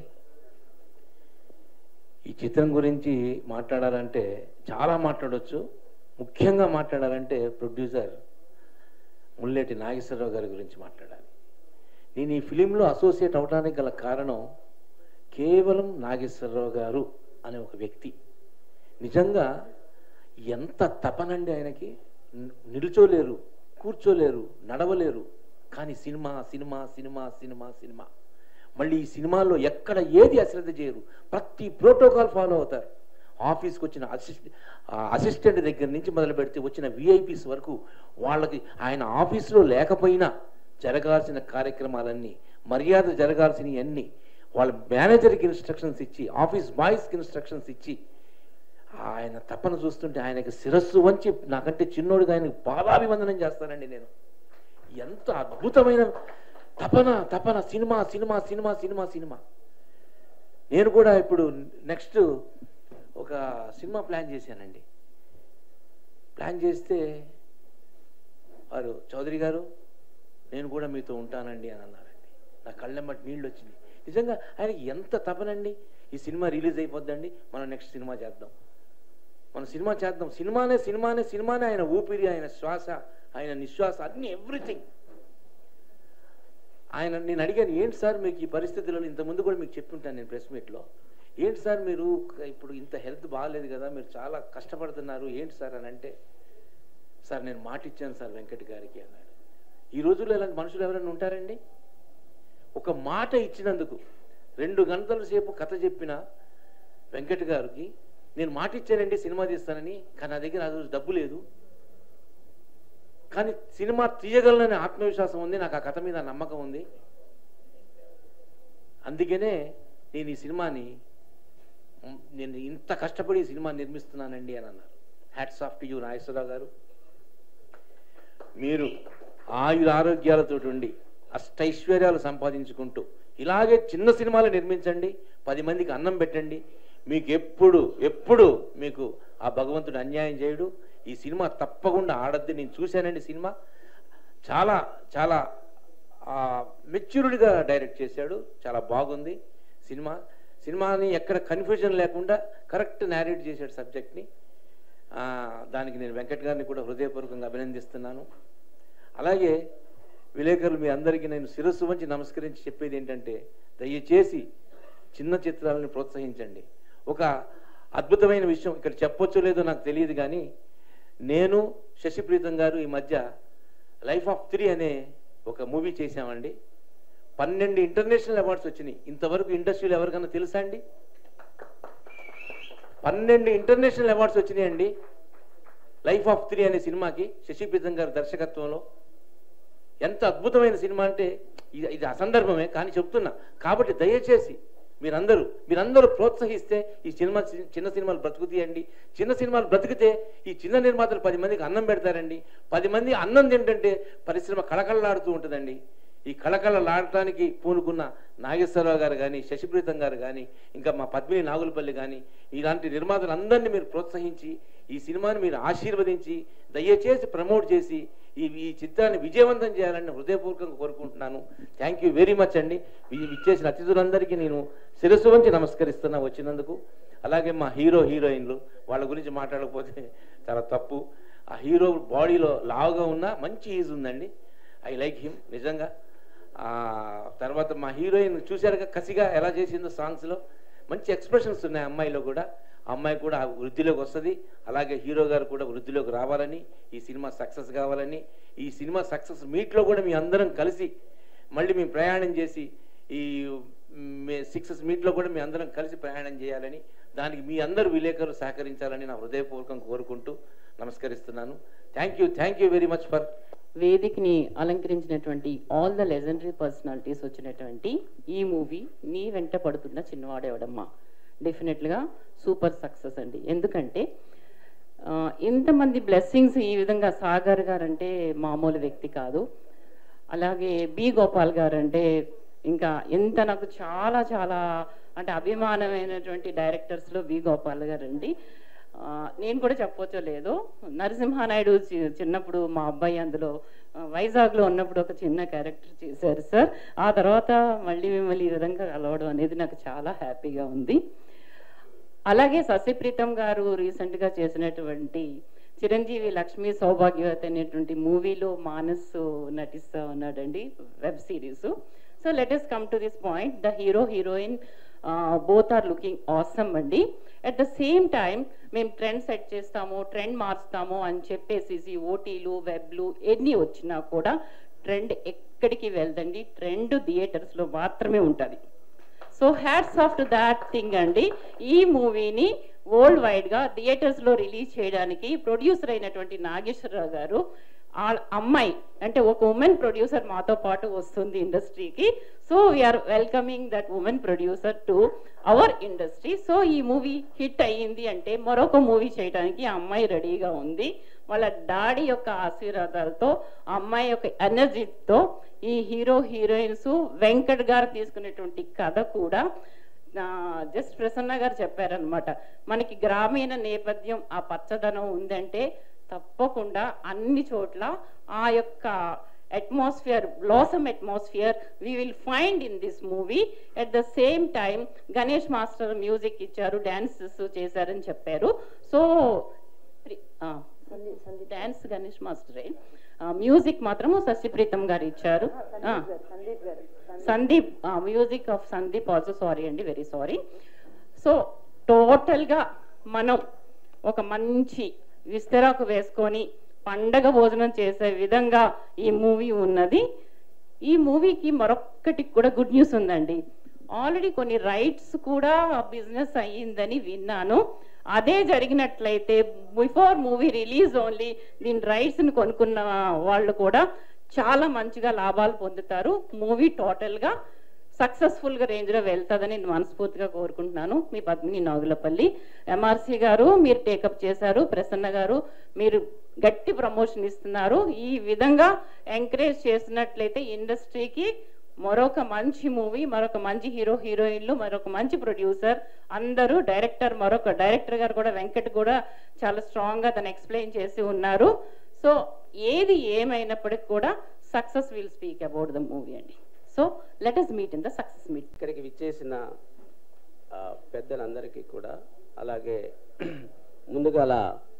ఈ చిత్రం గురించి మాట్లాడాలంటే చాలా మాట్లాడవచ్చు ముఖ్యంగా మాట్లాడాలంటే ప్రొడ్యూసర్ ముల్లేటి నాగేశ్వరరావు గారి గురించి మాట్లాడాలి నేను ఈ ఫిలింలో అసోసియేట్ అవడానికి గల కారణం కేవలం నాగేశ్వరరావు గారు అనే ఒక వ్యక్తి నిజంగా ఎంత తపనండి ఆయనకి ని- నిల్చోలేరు కూర్చోలేరు నడవలేరు కానీ cinema cinema cinema cinema cinema మళ్ళీ ఈ సినిమాలో ఎక్కడ ఏది అశ్రద్ధ చేయరు ప్రతి ప్రోటోకాల్ ఫాలో అవుతారు ఆఫీస్కి వచ్చిన అసిస్ట్ అసిస్టెంట్ దగ్గర నుంచి మొదలు పెడితే వచ్చిన విఐపీస్ వరకు వాళ్ళకి ఆయన ఆఫీసులో లేకపోయినా జరగాల్సిన కార్యక్రమాలన్నీ మర్యాద జరగాల్సినవి అన్నీ వాళ్ళ మేనేజర్కి ఇన్స్ట్రక్షన్స్ ఇచ్చి ఆఫీస్ బాయ్స్కి ఇన్స్ట్రక్షన్స్ ఇచ్చి ఆయన తపన చూస్తుంటే ఆయనకి శిరస్సు వంచి నాకంటే చిన్నోడుగా ఆయనకు పాదాభివందనం చేస్తానండి నేను ఎంత అద్భుతమైన తపన తపన cinema cinema cinema cinema cinema నేను కూడా ఇప్పుడు నెక్స్ట్ ఒక సినిమా ప్లాన్ చేశానండి ప్లాన్ చేస్తే వారు చౌదరి గారు నేను కూడా మీతో ఉంటానండి అని అన్నారండి నా కళ్ళెమ్మటి నీళ్ళు వచ్చినాయి నిజంగా ఆయనకి ఎంత తపనండి ఈ సినిమా రిలీజ్ అయిపోద్దండి మనం నెక్స్ట్ సినిమా చేద్దాం మనం సినిమా చేద్దాం సినిమానే సినిమానే సినిమానే ఆయన ఊపిరి ఆయన శ్వాస ఆయన నిశ్వాస అన్ని ఎవ్రీథింగ్ ఆయన నేను అడిగాను ఏంటి సార్ మీకు ఈ పరిస్థితులలో ఇంతకుముందు కూడా మీకు చెప్పుంటాను నేను ప్రెస్ మీట్లో ఏంటి సార్ మీరు ఇప్పుడు ఇంత హెల్త్ బాగాలేదు కదా మీరు చాలా కష్టపడుతున్నారు ఏంటి సార్ అని అంటే సార్ నేను మాట ఇచ్చాను సార్ వెంకట్ గారికి అన్నాడు ఈ రోజుల్లో ఇలాంటి మనుషులు ఎవరైనా ఉంటారండి ఒక మాట ఇచ్చినందుకు రెండు గంటల సేపు కథ చెప్పిన వెంకట్ గారికి నేను మాట ఇచ్చానండి సినిమా తీస్తానని కానీ నా దగ్గర ఆ రోజు డబ్బు లేదు కానీ సినిమా తీయగలననే ఆత్మవిశ్వాసం ఉంది నాకు ఆ కథ మీద నమ్మకం ఉంది అందుకనే నేను ఈ సినిమాని మ్, నేను ఇంత కష్టపడి ఈ సినిమా నిర్మిస్తున్నానండి అని అన్నారు hats off to you Nageswara Rao garu మీరు ఆయుర ఆరోగ్యాలతో ఉండి అష్టైశ్వర్యాలు సంపాదించుకుంటూ ఇలాగే చిన్న సినిమాలు నిర్మించండి పది మందికి అన్నం పెట్టండి మీకు ఎప్పుడు ఎప్పుడు మీకు ఆ భగవంతుడు అన్యాయం చేయడు ఈ సినిమా తప్పకుండా ఆడద్ది నేను చూశానండి సినిమా చాలా చాలా మెచ్యూర్డ్గా డైరెక్ట్ చేశాడు చాలా బాగుంది సినిమా సినిమాని ఎక్కడ కన్ఫ్యూజన్ లేకుండా కరెక్ట్ నేరేట్ చేశాడు సబ్జెక్ట్ని ఆ, దానికి నేను వెంకట్ గారిని కూడా హృదయపూర్వకంగా అభినందిస్తున్నాను అలాగే విలేకరులు మీ అందరికీ నేను శిరస్సు వంచి నమస్కరించి చెప్పేది ఏంటంటే దయచేసి చిన్న చిత్రాలను ప్రోత్సహించండి ఒక అద్భుతమైన విషయం ఇక్కడ చెప్పొచ్చో లేదో నాకు తెలియదు కానీ నేను శశిప్రీతం గారు ఈ మధ్య లైఫ్ ఆఫ్ త్రీ అనే ఒక మూవీ చేశామండి పన్నెండు ఇంటర్నేషనల్ అవార్డ్స్ వచ్చినాయి ఇంతవరకు ఇండస్ట్రీలో ఎవరికైనా తెలుసా అండి పన్నెండు ఇంటర్నేషనల్ అవార్డ్స్ వచ్చినాయండి లైఫ్ ఆఫ్ త్రీ అనే సినిమాకి శశిప్రీతం గారి దర్శకత్వంలో ఎంత అద్భుతమైన సినిమా అంటే ఇది ఇది అసందర్భమే కానీ చెప్తున్నా కాబట్టి దయచేసి మీరందరూ మీరందరూ ప్రోత్సహిస్తే ఈ సినిమా చిన్న సినిమాలు బ్రతుకుతాయండి చిన్న సినిమాలు బ్రతికితే ఈ చిన్న నిర్మాతలు పది మందికి అన్నం పెడతారండి పది మంది అన్నం తింటుంటే పరిశ్రమ కళకళలాడుతూ ఉంటుందండి ఈ కళకళలాడటానికి పూనుకున్న నాగేశ్వరరావు గారు కానీ శశిప్రీతం గారు కానీ ఇంకా మా పద్మిని నాగులపల్లి కానీ ఇలాంటి నిర్మాతలందరినీ మీరు ప్రోత్సహించి ఈ సినిమాని మీరు ఆశీర్వదించి దయచేసి ప్రమోట్ చేసి ఈ ఈ చిత్రాన్ని విజయవంతం చేయాలని హృదయపూర్వకంగా కోరుకుంటున్నాను థ్యాంక్ యూ వెరీ మచ్ అండి ఈ ఇచ్చేసిన అతిథులందరికీ నేను శిరస్సు వంచి నమస్కరిస్తున్నా వచ్చినందుకు అలాగే మా హీరో హీరోయిన్లు వాళ్ళ గురించి మాట్లాడకపోతే చాలా తప్పు ఆ హీరో బాడీలో లావుగా ఉన్న మంచి ఈజ్ ఉందండి ఐ లైక్ హిమ్ నిజంగా ఆ తర్వాత మా హీరోయిన్ చూశారుగా కసిగా ఎలా చేసిందో సాంగ్స్లో మంచి ఎక్స్ప్రెషన్స్ ఉన్నాయి అమ్మాయిలో కూడా ఆ అమ్మాయి కూడా ఆ వృద్ధిలోకి వస్తుంది అలాగే హీరో గారు కూడా వృద్ధిలోకి రావాలని ఈ సినిమా సక్సెస్ కావాలని ఈ సినిమా సక్సెస్ మీట్లో కూడా మీ అందరం కలిసి మళ్ళీ మేము ప్రయాణం చేసి ఈ సిక్సెస్ మీట్లో కూడా మీ అందరం కలిసి ప్రయాణం చేయాలని దానికి మీ అందరు విలేకరులు సహకరించాలని నా హృదయపూర్వకంగా కోరుకుంటూ నమస్కరిస్తున్నాను thank you thank you very much for వేదికని అలంకరించినటువంటి ఆల్ ద లెజెండరీ పర్సనాలిటీస్ వచ్చినటువంటి ఈ మూవీ నీ వెంట పడుతున్న చిన్నవాడేవడమ్మా డెఫినెట్గా సూపర్ సక్సెస్ అండి ఎందుకంటే ఆ, ఇంతమంది బ్లెస్సింగ్స్ ఈ విధంగా సాగర్ గారు అంటే మామూలు వ్యక్తి కాదు అలాగే బి గోపాల్ గారు అంటే ఇంకా ఎంత నాకు చాలా చాలా అంటే అభిమానమైనటువంటి డైరెక్టర్స్లో బి గోపాల్ గారు అండి ఆ, నేను కూడా చెప్పొచ్చో లేదో నరసింహానాయుడు చి- చిన్నప్పుడు మా అబ్బాయి అందులో ఆ, వైజాగ్లో ఉన్నప్పుడు ఒక చిన్న క్యారెక్టర్ చేశారు సార్ ఆ తర్వాత మళ్ళీ మిమ్మల్ని ఈ విధంగా కలవడం అనేది నాకు చాలా హ్యాపీగా ఉంది అలాగే శశిప్రీతం గారు రీసెంట్ గా చేసినటువంటి చిరంజీవి లక్ష్మీ సౌభాగ్యవతి అనేటువంటి మూవీలో మానస్ నటిస్తూ ఉన్నాడండి web series so let's come to this point the hero heroine both are looking awesome అండి అట్ ద సేమ్ టైం మేము ట్రెండ్ సెట్ చేస్తాము ట్రెండ్ మార్చుతాము అని చెప్పేసి ఓటీలు వెబ్లు ఎన్ని వచ్చినా కూడా ట్రెండ్ ఎక్కడికి వెళ్దండి ట్రెండ్ థియేటర్స్లో మాత్రమే ఉంటుంది so hats off to that thing అండి ఈ మూవీని వరల్డ్ వైడ్ గా థియేటర్స్ లో రిలీజ్ చేయడానికి ప్రొడ్యూసర్ అయినటువంటి నాగేశ్వరరావు గారు ఆ అమ్మాయి అంటే ఒక ఉమెన్ ప్రొడ్యూసర్ మాతో పాటు వస్తుంది ఇండస్ట్రీకి so we are welcoming that women producer to our industry so ఈ మూవీ హిట్ అయ్యింది అంటే మరొక మూవీ చేయడానికి ఆ అమ్మాయి రెడీగా ఉంది వాళ్ళ డాడీ యొక్క ఆశీర్వాదాలతో ఆ అమ్మాయి యొక్క ఎనర్జీతో ఈ హీరో హీరోయిన్స్ వెంకట్ గారు తీసుకునేటువంటి కథ కూడా జస్ట్ ప్రసన్న గారు చెప్పారనమాట మనకి గ్రామీణ నేపథ్యం ఆ పచ్చదనం ఉందంటే తప్పకుండా అన్ని చోట్ల ఆ యొక్క atmosphere blossom atmosphere we will find in this movie at the same time Ganesh master music ఇచ్చారు డాన్సెస్ చేశారని చెప్పారు సో డాన్స్ గణేష్ మాస్టరే మ్యూజిక్ మాత్రము శశిప్రీతం గారు ఇచ్చారు ఆ, Sandeep music of Sandeep also sorry అండి వెరీ సారీ సో టోటల్గా మనం ఒక మంచి విస్తరాకు వేసుకొని పండగ భోజనం చేసే విధంగా ఈ మూవీ ఉన్నది ఈ మూవీకి మరొక్కటి కూడా గుడ్ న్యూస్ ఉందండి ఆల్రెడీ కొన్ని రైట్స్ కూడా బిజినెస్ అయ్యిందని విన్నాను అదే జరిగినట్లయితే బిఫోర్ మూవీ రిలీజ్ ఓన్లీ దీని రైట్స్ ని కొనుక్కున్న వాళ్ళు కూడా చాలా మంచిగా లాభాలు పొందుతారు మూవీ టోటల్ గా సక్సెస్ఫుల్ గా రేంజ్ లో వెళ్తుందని నేను మనస్ఫూర్తిగా కోరుకుంటున్నాను మీ పద్మిని నాగులపల్లి ఎంఆర్సి గారు మీరు టేకప్ చేశారు ప్రసన్న గారు మీరు గట్టి ప్రమోషన్ ఇస్తున్నారు ఈ విధంగా ఎంకరేజ్ చేసినట్లయితే ఇండస్ట్రీకి మరొక మంచి మూవీ మరొక మంచి హీరో హీరోయిన్లు మరొక మంచి ప్రొడ్యూసర్ అందరూ డైరెక్టర్ మరొక డైరెక్టర్ గారు కూడా వెంకట్ కూడా చాలా స్ట్రాంగ్ గా తను ఎక్స్ప్లెయిన్ చేసి ఉన్నారు సో ఏది ఏమైనప్పటికీ కూడా success will speak about the movie అండి so let us meet in the success meet ఇక్కడికి విచ్చేసిన ఆ, పెద్దలందరికీ కూడా అలాగే ముందుగాల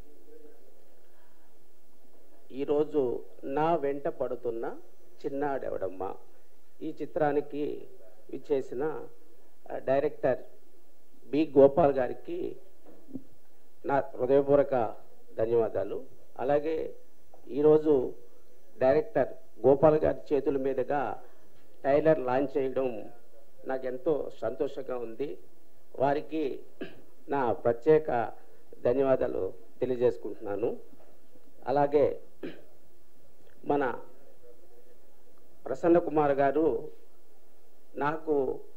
ఈరోజు నా వెంట పడుతున్న చిన్నాడెవడమ్మ ఈ చిత్రానికి విచ్చేసిన ఆ, డైరెక్టర్ బి గోపాల్ గారికి నా హృదయపూర్వక ధన్యవాదాలు అలాగే ఈరోజు డైరెక్టర్ గోపాల్ గారి చేతుల మీదుగా టైలర్ లాంచ్ చేయడం నాకు ఎంతో సంతోషంగా ఉంది వారికి నా ప్రత్యేక ధన్యవాదాలు తెలియజేసుకుంటున్నాను అలాగే మన ప్రసన్న కుమార్ గారు నాకు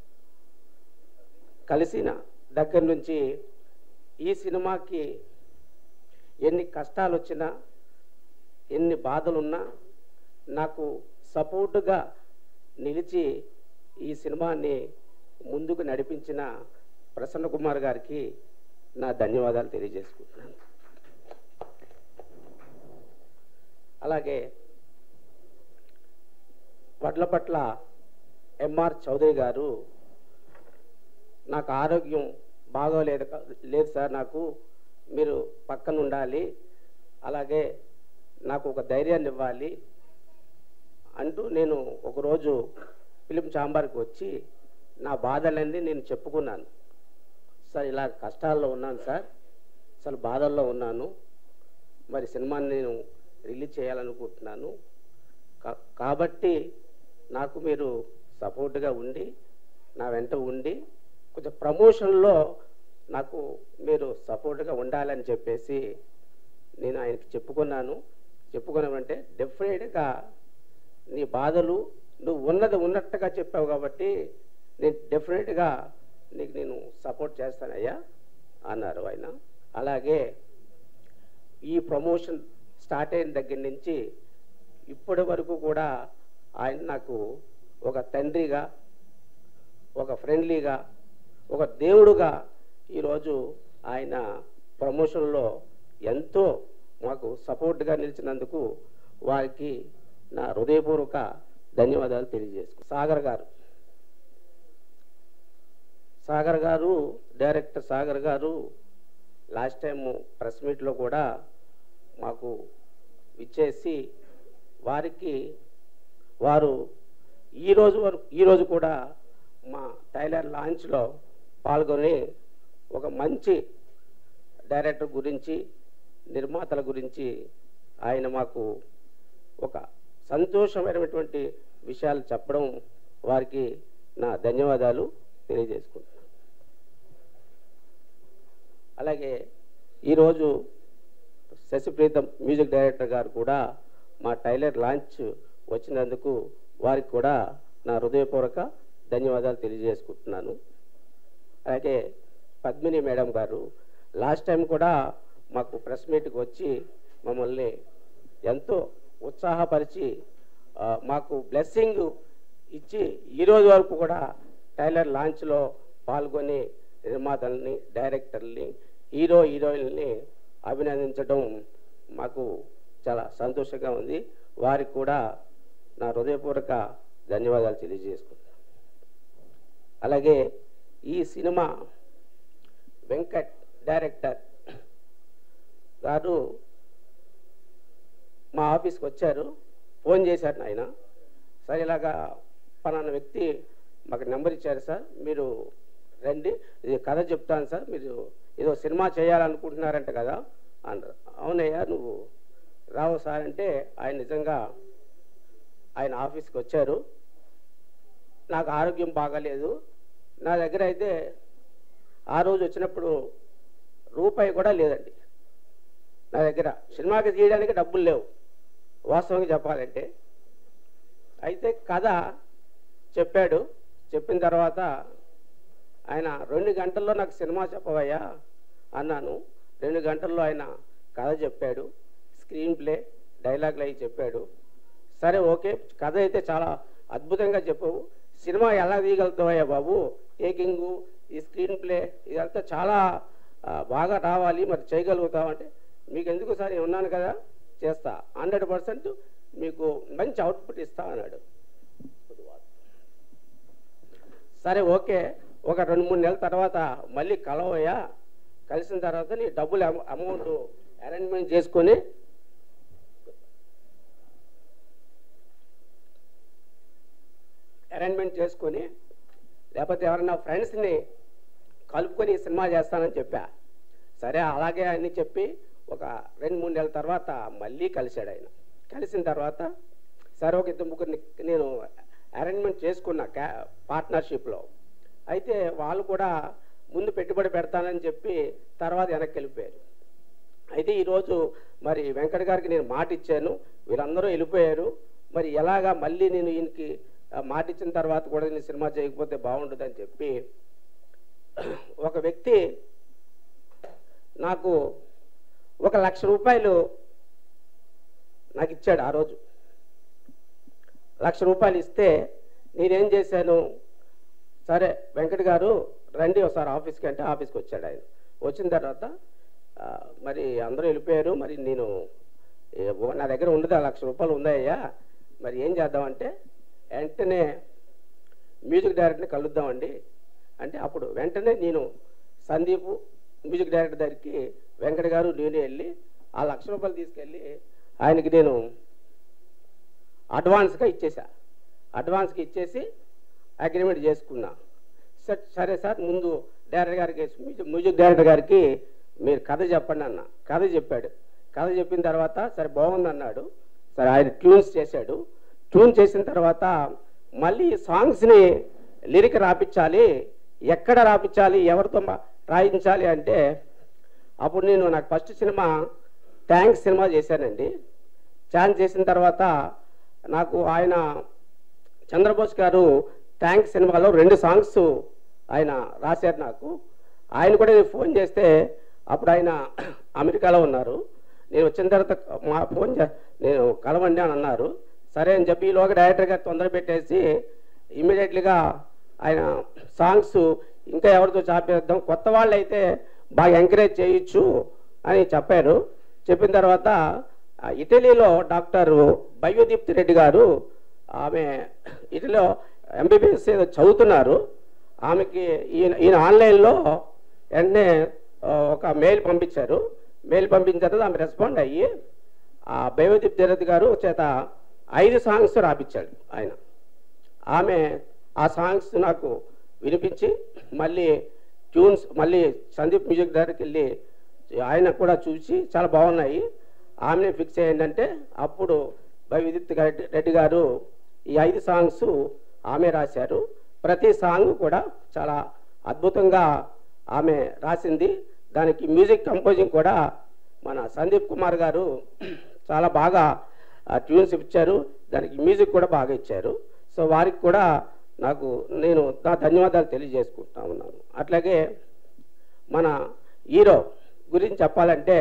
కలిసిన దగ్గర నుంచి ఈ సినిమాకి ఎన్ని కష్టాలు వచ్చినా ఎన్ని బాధలున్నా నాకు సపోర్టుగా నిలిచి ఈ సినిమాని ముందుకు నడిపించిన ప్రసన్న కుమార్ గారికి నా ధన్యవాదాలు తెలియజేసుకుంటున్నాను అలాగే వడ్లపట్ల ఎంఆర్ చౌదరి గారు నాకు ఆరోగ్యం బాగోలేదు క- లేదు సార్ నాకు మీరు పక్కన ఉండాలి అలాగే నాకు ఒక ధైర్యాన్ని ఇవ్వాలి అంటూ నేను ఒకరోజు ఫిలిం ఛాంబర్కి వచ్చి నా బాధలన్నీ నేను చెప్పుకున్నాను సార్ ఇలా కష్టాల్లో ఉన్నాను సార్ అసలు బాధల్లో ఉన్నాను మరి సినిమాని నేను రిలీజ్ చేయాలనుకుంటున్నాను కా- కాబట్టి నాకు మీరు సపోర్ట్గా ఉండి నా వెంట ఉండి కొంచెం ప్రమోషన్లో నాకు మీరు సపోర్ట్గా ఉండాలని చెప్పేసి నేను ఆయనకి చెప్పుకున్నాను చెప్పుకున్నామంటే డెఫినెట్గా నీ బాధలు నువ్వు ఉన్నది ఉన్నట్టుగా చెప్పావు కాబట్టి నేను డెఫినెట్గా నీకు నేను సపోర్ట్ చేస్తానయ్యా అన్నారు ఆయన అలాగే ఈ ప్రమోషన్ స్టార్ట్ అయిన దగ్గర నుంచి ఇప్పటి వరకు కూడా ఆయన నాకు ఒక తండ్రిగా ఒక ఫ్రెండ్లీగా ఒక దేవుడుగా ఈరోజు ఆయన ప్రమోషన్లో ఎంతో మాకు సపోర్ట్గా నిలిచినందుకు వారికి నా హృదయపూర్వక ధన్యవాదాలు తెలియజేసుకు సాగర్ గారు సాగర్ గారు డైరెక్టర్ సాగర్ గారు లాస్ట్ టైం ప్రెస్ మీట్లో కూడా మాకు ఇచ్చేసి వారికి వారు ఈరోజు వరకు ఈరోజు కూడా మా టైలర్ లాంచ్లో పాల్గొని ఒక మంచి డైరెక్టర్ గురించి నిర్మాతల గురించి ఆయన మాకు ఒక సంతోషమైనటువంటి విషయాలు చెప్పడం వారికి నా ధన్యవాదాలు తెలియజేసుకుంటున్నాను అలాగే ఈరోజు శశిప్రీతం మ్యూజిక్ డైరెక్టర్ గారు కూడా మా టైలర్ లాంచ్ వచ్చినందుకు వారికి కూడా నా హృదయపూర్వక ధన్యవాదాలు తెలియజేసుకుంటున్నాను అలాగే Padmini madam garu last time కూడా మాకు ప్రెస్ మీట్కి వచ్చి మమ్మల్ని ఎంతో ఉత్సాహపరిచి ఆ, మాకు బ్లెస్సింగ్ ఇచ్చి ఈరోజు వరకు కూడా టైలర్ లాంచ్లో పాల్గొని నిర్మాతల్ని డైరెక్టర్ని హీరో హీరోయిన్ని అభినందించడం మాకు చాలా సంతోషంగా ఉంది వారికి కూడా నా హృదయపూర్వక ధన్యవాదాలు తెలియజేసుకుంటున్నాను అలాగే ఈ సినిమా వెంకట్ డైరెక్టర్ గారు మా ఆఫీస్కి వచ్చారు ఫోన్ చేశారు ఆయన సార్ ఇలాగా పలానా వ్యక్తి మాకు నెంబర్ ఇచ్చారు సార్ మీరు రండి ఇది కథ చెప్తాను సార్ మీరు ఏదో సినిమా చేయాలనుకుంటున్నారంట కదా అన్నారు అవునయ్యా నువ్వు రావు సార్ అంటే ఆయన నిజంగా ఆయన ఆఫీస్కి వచ్చారు నాకు ఆరోగ్యం బాగాలేదు నా దగ్గర అయితే ఆ రోజు వచ్చినప్పుడు రూపాయి కూడా లేదండి నా దగ్గర సినిమాకి తీయడానికి డబ్బులు లేవు వాస్తవంగా చెప్పాలంటే అయితే కథ చెప్పాడు చెప్పిన తర్వాత ఆయన రెండు గంటల్లో నాకు సినిమా చెప్పవయ్యా అన్నాను రెండు గంటల్లో ఆయన కథ చెప్పాడు స్క్రీన్ ప్లే డైలాగులు అవి చెప్పాడు సరే ఓకే కథ అయితే చాలా అద్భుతంగా చెప్పావు సినిమా ఎలా తీయగలుగుతావయ్యా బాబు టేకింగు ఈ స్క్రీన్ ప్లే ఇదంతా చాలా ఆ, బాగా రావాలి మరి చేయగలుగుతావు అంటే మీకు ఎందుకు సార్ నేను ఉన్నాను కదా చేస్తా హండ్రెడ్ పర్సెంట్ మీకు మంచి అవుట్పుట్ ఇస్తా అన్నాడు సరే ఓకే ఒక రెండు మూడు నెలల తర్వాత మళ్ళీ కలవయ్యా కలిసిన తర్వాత నీ డబ్బులు అమ- అమౌంట్ అరేంజ్మెంట్ చేసుకొని అరేంజ్మెంట్ చేసుకొని లేకపోతే ఎవరైనా ఫ్రెండ్స్ని కలుపుకొని ఈ సినిమా చేస్తానని చెప్పా సరే అలాగే అని చెప్పి ఒక రెండు మూడు నెలల తర్వాత మళ్ళీ కలిశాడు ఆయన కలిసిన తర్వాత సరే ఒక ఇద్దరు ముగ్గురిని నేను అరేంజ్మెంట్ చేసుకున్నా క్యా పార్ట్నర్షిప్లో అయితే వాళ్ళు కూడా ముందు పెట్టుబడి పెడతానని చెప్పి తర్వాత వెనక్కి వెళ్ళిపోయారు అయితే ఈరోజు మరి వెంకట గారికి నేను మాట ఇచ్చాను వీరందరూ వెళ్ళిపోయారు మరి ఎలాగా మళ్ళీ నేను ఈయనకి ఆ, మాట ఇచ్చిన తర్వాత కూడా నేను సినిమా చేయకపోతే బాగుంటుందని చెప్పి ఒక వ్యక్తి నాకు ఒక లక్ష రూపాయలు నాకు ఇచ్చాడు ఆ రోజు లక్ష రూపాయలు ఇస్తే నేనేం చేశాను సరే వెంకట్ గారు రండి ఒకసారి ఆఫీస్కి అంటే ఆఫీస్కి వచ్చాడు ఆయన వచ్చిన తర్వాత ఆ, మరి అందరూ వెళ్ళిపోయారు మరి నేను ఏ, ఓ, నా దగ్గర ఉండదు ఆ లక్ష రూపాయలు ఉందయ్యా మరి ఏం చేద్దామంటే వెంటనే మ్యూజిక్ డైరెక్టర్ని కలుద్దామండి అంటే అప్పుడు వెంటనే నేను సందీప్ మ్యూజిక్ డైరెక్టర్ దగ్గరికి వెంకట గారు నేను వెళ్ళి ఆ లక్ష రూపాయలు తీసుకెళ్ళి ఆయనకి నేను అడ్వాన్స్గా ఇచ్చేసా అడ్వాన్స్కి ఇచ్చేసి అగ్రిమెంట్ చేసుకున్నా సరే సరే సార్ ముందు డైరెక్టర్ గారికి మ్యూజిక్ మ్యూజిక్ డైరెక్టర్ గారికి మీరు కథ చెప్పండి అన్న కథ చెప్పాడు కథ చెప్పిన తర్వాత సరే బాగుంది అన్నాడు సరే ఆయన ట్యూన్స్ చేశాడు ట్యూన్ చేసిన తర్వాత మళ్ళీ సాంగ్స్ని లిరిక్ రాపించాలి ఎక్కడ రాపించాలి ఎవరితో మా- రాయించాలి అంటే అప్పుడు నేను నాకు ఫస్ట్ సినిమా థ్యాంక్స్ సినిమా చేశానండి ఛాన్స్ చేసిన తర్వాత నాకు ఆయన చంద్రబోస్ గారు థ్యాంక్స్ సినిమాలో రెండు సాంగ్స్ ఆయన రాశారు నాకు ఆయన కూడా నేను ఫోన్ చేస్తే అప్పుడు ఆయన అమెరికాలో ఉన్నారు నేను వచ్చిన తర్వాత మా ఫోన్ చే నేను కలవండి అని అన్నారు సరే అని చెప్పి ఈలోగా డైరెక్టర్ గారు తొందర పెట్టేసి ఇమీడియట్లీగా ఆయన సాంగ్స్ ఇంకా ఎవరితో చాపేద్దాం కొత్త వాళ్ళు అయితే బాగా ఎంకరేజ్ చేయొచ్చు అని చెప్పారు చెప్పిన తర్వాత ఆ, ఇటలీలో డాక్టర్ బయోదీప్తి రెడ్డి గారు ఆమె ఇటలీలో ఎంబీబీఎస్ ఏదో చదువుతున్నారు ఆమెకి ఈయన ఈయన ఆన్లైన్లో వెంటనే ఆ, ఒక మెయిల్ పంపించారు మెయిల్ పంపించిన తర్వాత ఆమె రెస్పాండ్ అయ్యి ఆ బయోదీప్ జరత్ గారు చేత ఐదు సాంగ్స్ రాపించాడు ఆయన ఆమె ఆ సాంగ్స్ నాకు వినిపించి మళ్ళీ ట్యూన్స్ మళ్ళీ సందీప్ మ్యూజిక్ దగ్గరికి వెళ్ళి ఆయన కూడా చూసి చాలా బాగున్నాయి ఆమెనే ఫిక్స్ అయ్యిందంటే అప్పుడు వైవిదిత్ రెడ్డి గారు ఈ ఐదు సాంగ్స్ ఆమె రాశారు ప్రతి సాంగ్ కూడా చాలా అద్భుతంగా ఆమె రాసింది దానికి మ్యూజిక్ కంపోజింగ్ కూడా మన సందీప్ కుమార్ గారు చాలా బాగా ట్యూన్స్ ఇచ్చారు దానికి మ్యూజిక్ కూడా బాగా ఇచ్చారు సో వారికి కూడా నాకు నేను నా ధన్యవాదాలు తెలియజేసుకుంటా ఉన్నాను అట్లాగే మన హీరో గురించి చెప్పాలంటే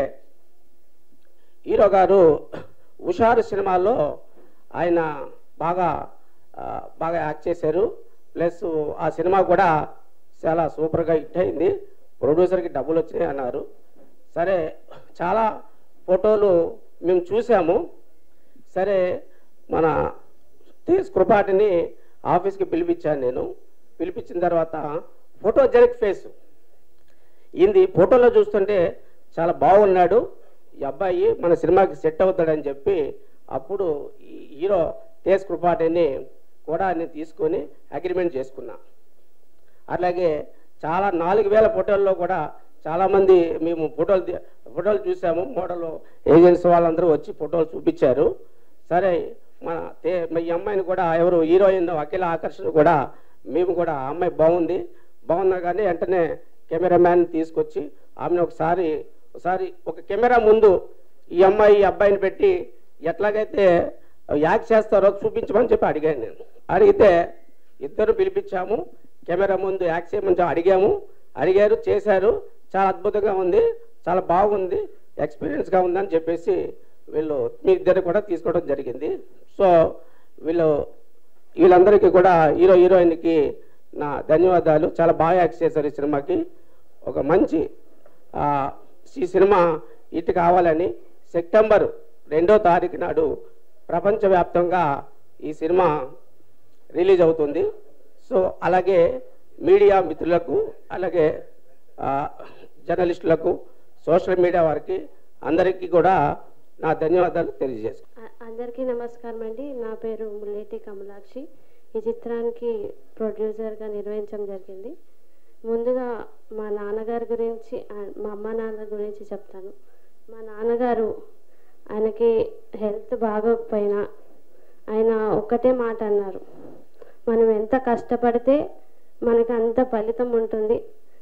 హీరో గారు హుషారు సినిమాలో ఆయన బాగా ఆ, బాగా యాక్ట్ చేశారు ప్లస్ ఆ సినిమా కూడా చాలా సూపర్గా హిట్ అయింది ప్రొడ్యూసర్కి డబ్బులు వచ్చినాయి అన్నారు సరే చాలా ఫోటోలు మేము చూసాము సరే మన తేజ్ కృపాటిని ఆఫీస్కి పిలిపించాను నేను పిలిపించిన తర్వాత ఫోటోజెనిక్ ఫేస్ ఈయనది ఫోటోలో చూస్తుంటే చాలా బాగున్నాడు ఈ అబ్బాయి మన సినిమాకి సెట్ అవుతాడని చెప్పి అప్పుడు ఈ హీరో తేజ్ కృపాటిని కూడా నేను తీసుకొని అగ్రిమెంట్ చేసుకున్నా అట్లాగే చాలా నాలుగు వేల ఫోటోల్లో కూడా చాలామంది మేము ఫోటోలు తీ- ఫోటోలు చూసాము మోడల్ ఏజెన్సీ వాళ్ళందరూ వచ్చి ఫోటోలు చూపించారు సరే మన తే ఈ అమ్మాయిని కూడా ఎవరు హీరోయిన్ అఖిల ఆకర్షణ కూడా మేము కూడా ఆ అమ్మాయి బాగుంది బాగున్నా కానీ వెంటనే కెమెరామ్యాన్ తీసుకొచ్చి ఆమెను ఒకసారి ఒకసారి ఒక కెమెరా ముందు ఈ అమ్మాయి ఈ అబ్బాయిని పెట్టి ఎట్లాగైతే యాక్ట్ చేస్తారో చూపించమని చెప్పి అడిగాను నేను అడిగితే ఇద్దరు పిలిపించాము కెమెరా ముందు యాక్ట్ చేయమని చెప్పి అడిగాము అడిగారు చేశారు చాలా అద్భుతంగా ఉంది చాలా బాగుంది ఎక్స్పీరియన్స్గా ఉందని చెప్పేసి వీళ్ళు మీ ఇద్దరు కూడా తీసుకోవడం జరిగింది సో వీళ్ళు వీళ్ళందరికీ కూడా హీరో హీరోయిన్కి నా ధన్యవాదాలు చాలా బాగా యాక్ట్ చేశారు ఈ సినిమాకి ఒక మంచి ఆ, ఈ సినిమా ఇటు కావాలని సెప్టెంబర్ రెండో తారీఖు నాడు ప్రపంచవ్యాప్తంగా ఈ సినిమా రిలీజ్ అవుతుంది సో అలాగే మీడియా మిత్రులకు అలాగే ఆ, జర్నలిస్టులకు సోషల్ మీడియా వారికి అందరికీ కూడా నా ధన్యవాదాలు తెలియజేసుకుంటాను అ- అందరికీ నమస్కారం అండి నా పేరు ముల్లేటి కమలాక్షి ఈ చిత్రానికి ప్రొడ్యూసర్గా నిర్వహించడం జరిగింది ముందుగా మా నాన్నగారి గురించి ఆ- మా అమ్మ నాన్న గురించి చెప్తాను మా నాన్నగారు ఆయనకి హెల్త్ బాగోకపోయినా ఆయన ఒక్కటే మాట అన్నారు మనం ఎంత కష్టపడితే మనకు అంత ఫలితం ఉంటుంది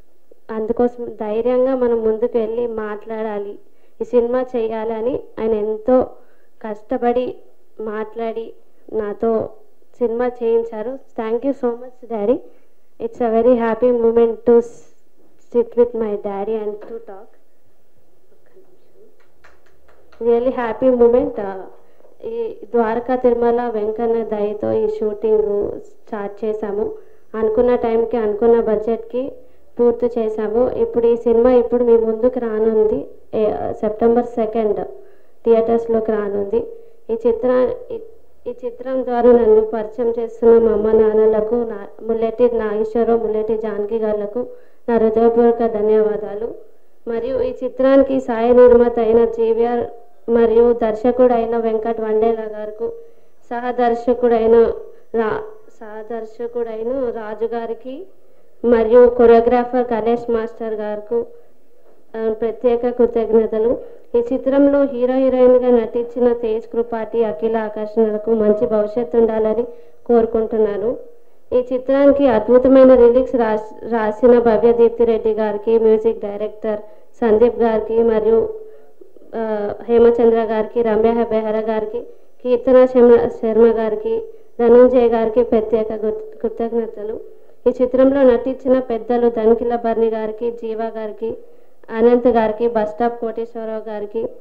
అందుకోసం ధైర్యంగా మనం ముందుకు వెళ్ళి మాట్లాడాలి ఈ సినిమా చేయాలి అని ఆయన ఎంతో కష్టపడి మాట్లాడి నాతో సినిమా చేయించారు thank you so much daddy it's a very happy moment to sit with my daddy and to talk really happy moment ఈ ద్వారకా తిరుమల వెంకన్న దయతో ఈ షూటింగ్ స్టార్ట్ చేశాము అనుకున్న టైంకి అనుకున్న బడ్జెట్కి పూర్తి చేశాము ఇప్పుడు ఈ సినిమా ఇప్పుడు మీ ముందుకు రానుంది ఏ- సెప్టెంబర్ సెకండ్ థియేటర్స్లోకి రానుంది ఈ చిత్ర ఈ- ఈ చిత్రం ద్వారా నన్ను పరిచయం చేస్తున్న మా అమ్మ నాన్నలకు నా ముల్లెటి నాగేశ్వరరావు ముల్లెటి జానకి గారులకు నా హృదయపూర్వక ధన్యవాదాలు మరియు ఈ చిత్రానికి సాయ నిర్మాత అయిన జీవీఆర్ మరియు దర్శకుడు అయిన వెంకట్ వండేలా గారికి సహదర్శకుడైన రా సహదర్శకుడైన రాజు గారికి మరియు కొరియోగ్రాఫర్ కలేష్ మాస్టర్ గారికి ఆ, ప్రత్యేక కృతజ్ఞతలు ఈ చిత్రంలో హీరో హీరోయిన్గా నటించిన తేజ్ కృపాటి అఖిల ఆకర్షణలకు మంచి భవిష్యత్తు ఉండాలని కోరుకుంటున్నాను ఈ చిత్రానికి అద్భుతమైన లిరిక్స్ రాస్ రాసిన భవ్యదీప్తి రెడ్డి గారికి మ్యూజిక్ డైరెక్టర్ సందీప్ గారికి మరియు ఆ, హేమచంద్ర గారికి రమ్య బెహర గారికి కీర్తన శర్మ శర్మ గారికి ధనుంజయ్ గారికి ప్రత్యేక కృ- కృతజ్ఞతలు ఈ చిత్రంలో నటించిన పెద్దలు ధనికిల బర్ని గారికి జీవా గారికి అనంత్ గారికి బస్ స్టాప్ కోటేశ్వరరావు గారికి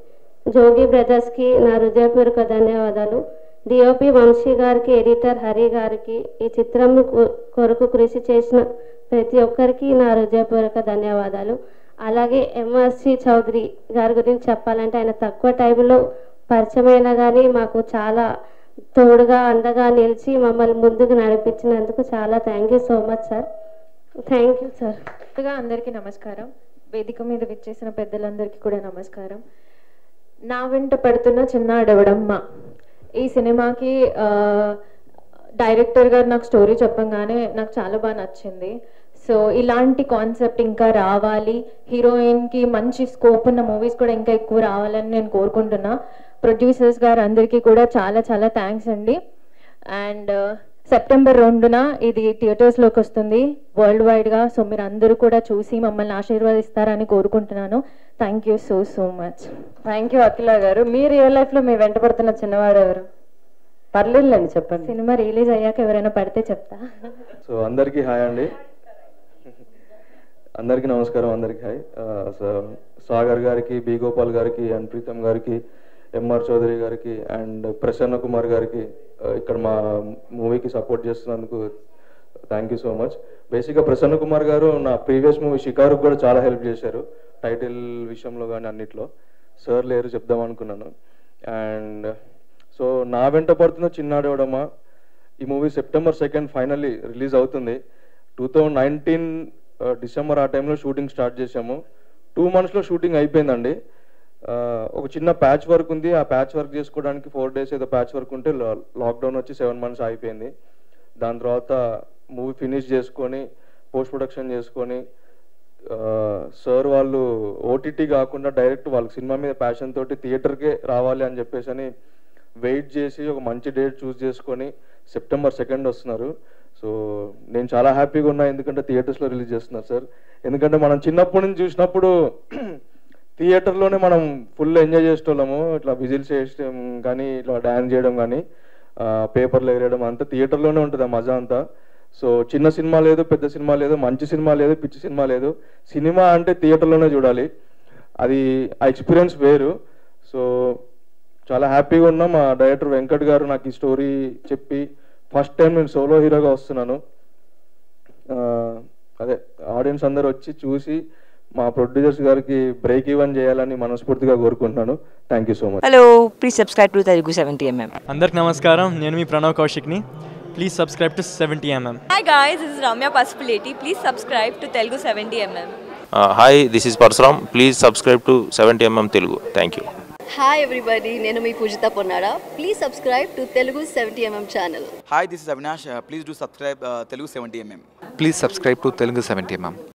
జోగి బ్రదర్స్కి నా హృదయపూర్వక ధన్యవాదాలు డిఓపి వంశీ గారికి ఎడిటర్ హరి గారికి ఈ చిత్రం కొ- కొరకు కృషి చేసిన ప్రతి ఒక్కరికి నా హృదయపూర్వక ధన్యవాదాలు అలాగే ఎంఆర్సి చౌదరి గారి గురించి చెప్పాలంటే ఆయన తక్కువ టైంలో పరిచయమైన కానీ మాకు చాలా తోడుగా అండగా నిలిచి మమ్మల్ని ముందుకు నడిపించినందుకు చాలా thank you so much sir thank you sir ముందుగా అందరికీ నమస్కారం వేదిక మీద విచ్చేసిన పెద్దలందరికీ కూడా నమస్కారం నా వెంట పడుతున్న చిన్నాడవడమ్మ ఈ సినిమాకి ఆ, డైరెక్టర్ గారు నాకు స్టోరీ చెప్పంగానే నాకు చాలా బాగా నచ్చింది సో ఇలాంటి కాన్సెప్ట్ ఇంకా రావాలి హీరోయిన్కి మంచి స్కోప్ ఉన్న మూవీస్ కూడా ఇంకా ఎక్కువ రావాలని నేను కోరుకుంటున్నా ప్రొడ్యూసర్స్ గారు అందరికీ కూడా చాలా చాలా థ్యాంక్స్ అండి అండ్ సెప్టెంబర్ రెండున ఇది థియేటర్స్లోకి వస్తుంది వరల్డ్ వైడ్గా సో మీరు అందరూ కూడా చూసి మమ్మల్ని ఆశీర్వదిస్తారని కోరుకుంటున్నాను thank you so so much thank you Akhila garu మీ రియల్ లైఫ్ లో మీ వెంట పడుతున్న చిన్నవాడు ఎవరు పర్లేదులేండి చెప్పండి సినిమా రిలీజ్ అయ్యాక ఎవరైనా పడితే చెప్తా సో అందరికీ హాయ్ అండి అందరికీ నమస్కారం అందరికీ హాయ్ ఆ, స- సాగర్ గారికి బి గోపాల్ గారికి అండ్ ప్రీతం గారికి ఎంఆర్ చౌదరి గారికి అండ్ ప్రసన్న కుమార్ గారికి ఆ, ఇక్కడ మా మూవీకి సపోర్ట్ చేస్తున్నందుకు థ్యాంక్ యూ సో మచ్ బేసిక్గా ప్రసన్న కుమార్ గారు నా ప్రీవియస్ మూవీ షికారుకు కూడా చాలా హెల్ప్ చేశారు టైటిల్ విషయంలో కానీ అన్నిట్లో సార్ లేరు చెప్దాం అనుకున్నాను అండ్ సో నా వెంట పడుతున్న చిన్నాడవడమా ఈ movie September second finally release అవుతుంది టూ థౌజండ్ నైన్టీన్ డిసెంబర్ ఆ టైంలో షూటింగ్ స్టార్ట్ చేసాము టూ మంత్స్లో షూటింగ్ అయిపోయిందండి ఆ, ఒక చిన్న ప్యాచ్ వర్క్ ఉంది ఆ ప్యాచ్ వర్క్ చేసుకోవడానికి ఫోర్ డేస్ ఏదో ప్యాచ్ వర్క్ ఉంటే లాక్డౌన్ వచ్చి సెవెన్ మంత్స్ అయిపోయింది దాని తర్వాత మూవీ ఫినిష్ చేసుకొని పోస్ట్ ప్రొడక్షన్ చేసుకొని సార్ వాళ్ళు ఓటీటీ కాకుండా డైరెక్ట్ వాళ్ళకి సినిమా మీద ప్యాషన్ తోటి థియేటర్కే రావాలి అని చెప్పేసి అని వెయిట్ చేసి ఒక మంచి డేట్ చూస్ చేసుకొని సెప్టెంబర్ సెకండ్ వస్తున్నారు సో నేను చాలా హ్యాపీగా ఉన్నా ఎందుకంటే థియేటర్స్లో రిలీజ్ చేస్తున్నారు సార్ ఎందుకంటే మనం చిన్నప్పటి నుంచి చూసినప్పుడు థియేటర్లోనే మనం ఫుల్ ఎంజాయ్ చేసేటోళ్ళము ఇట్లా విజిల్స్ చేయడం కానీ ఇట్లా డ్యాన్స్ చేయడం కానీ పేపర్లు ఎగరేయడం అంతా థియేటర్లోనే ఉంటుంది ఆ మజా అంతా సో చిన్న సినిమా లేదు పెద్ద సినిమా లేదు మంచి సినిమా లేదు పిచ్చి సినిమా లేదు సినిమా అంటే థియేటర్లోనే చూడాలి అది ఆ ఎక్స్పీరియన్స్ వేరు సో చాలా హ్యాపీగా ఉన్నా మా డైరెక్టర్ వెంకట్ గారు నాకు ఈ స్టోరీ చెప్పి ఫస్ట్ టైం నేను సోలో హీరోగా వస్తున్నాను ఆ, అదే ఆడియన్స్ అందరు వచ్చి చూసి మా ప్రొడ్యూసర్స్ గారికి బ్రేక్ ఈవెన్ చేయాలని మనస్ఫూర్తిగా కోరుకుంటున్నాను thank you so much hello please subscribe to Telugu seventy MM అందరికి నమస్కారం నేను మీ ప్రణవ్ కౌశిక్ని please subscribe to seventy MM Hi guys, this is Ramya Pasupuleti. Please subscribe to Telugu 70mm. Hi this is Parashuram please subscribe to seventy MM Telugu thank you hi everybody నేను మీ Pujitha Ponnada please subscribe to Telugu seventy MM channel Hi, this is Avinash. Uh, please do subscribe uh, Telugu 70mm. Please subscribe to Telugu 70 mm.